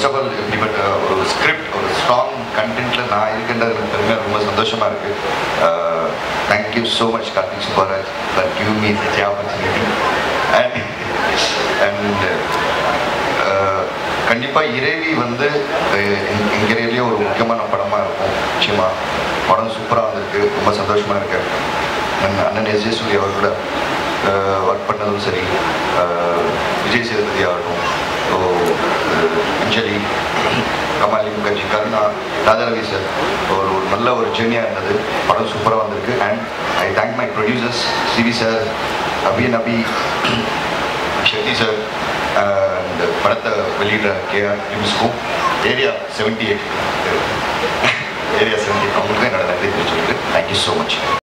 first of all இப்படிப்பட்ட ஒரு script ஒரு ஸ்ட்ராங் கண்டென்ட்டில் நான் இருக்கின்றது எனக்கு பெருமையாக ரொம்ப சந்தோஷமாக இருக்குது thank you so much Karthik Subbaraj for give me such opportunity and and கண்டிப்பாக இறைவி வந்து எங்கள் ஏரியாலேயே ஒரு முக்கியமான படமாக இருக்கும் நிச்சயமாக படம் சூப்பராக வந்திருக்கு ரொம்ப சந்தோஷமாக இருக்கேன் அண்ணன் அண்ணன் எஸ் ஜே சூர்யா அவர் கூட ஒர்க் பண்ணதும் சரி அஹ், விஜய் சேதுபதி ஆகட்டும் ஸோ அஞ்சலி கமாலி முகர்ஜி கருணா ராஜாரவி சார் ஒரு ஒரு நல்ல ஒரு ஜேர்னியாக இருந்தது படம் சூப்பராக வந்திருக்கு and I thank my producers CV sir அபியன் அபி ஷெட்டி சார் அண்ட் படத்தை வெளியிடுற கேஆர் ஃபிலிம்ஸ்க்கும் area seventy eight area seventy அவங்களுக்கும் என்னோட நன்றி தெரிவிச்சுருக்கு தேங்க்யூ ஸோ மச்